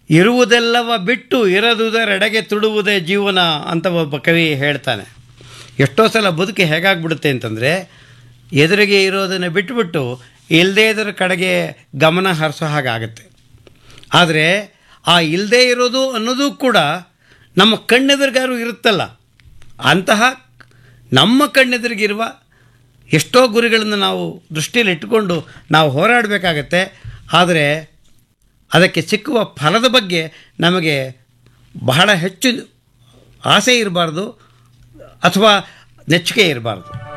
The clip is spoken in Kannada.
ಇರುವುದೆಲ್ಲವ ಬಿಟ್ಟು ಇರದುದರೆಡೆಗೆ ತುಡುವುದೇ ಜೀವನ ಅಂತ ಒಬ್ಬ ಕವಿ ಹೇಳ್ತಾನೆ ಎಷ್ಟೋ ಸಲ ಬದುಕು ಹೇಗಾಗ್ಬಿಡುತ್ತೆ ಅಂತಂದರೆ ಎದುರಿಗೆ ಇರೋದನ್ನು ಬಿಟ್ಟುಬಿಟ್ಟು ಇಲ್ಲದೇ ಇದರ ಕಡೆಗೆ ಗಮನ ಹರಿಸೋ ಹಾಗಾಗತ್ತೆ ಆದರೆ ಆ ಇಲ್ಲದೇ ಇರೋದು ಅನ್ನೋದು ಕೂಡ ನಮ್ಮ ಕಣ್ಣೆದುರಿಗಾರು ಇರುತ್ತಲ್ಲ ಅಂತಹ ನಮ್ಮ ಕಣ್ಣೆದುರಿಗಿರುವ ಎಷ್ಟೋ ಗುರಿಗಳನ್ನು ನಾವು ದೃಷ್ಟಿಯಲ್ಲಿ ಇಟ್ಟುಕೊಂಡು ನಾವು ಹೋರಾಡಬೇಕಾಗತ್ತೆ ಆದರೆ ಅದಕ್ಕೆ ಸಿಕ್ಕುವ ಫಲದ ಬಗ್ಗೆ ನಮಗೆ ಬಹಳ ಹೆಚ್ಚು ಆಸೆ ಇರಬಾರ್ದು ಅಥವಾ ನೆಚ್ಚುಗೆ ಇರಬಾರ್ದು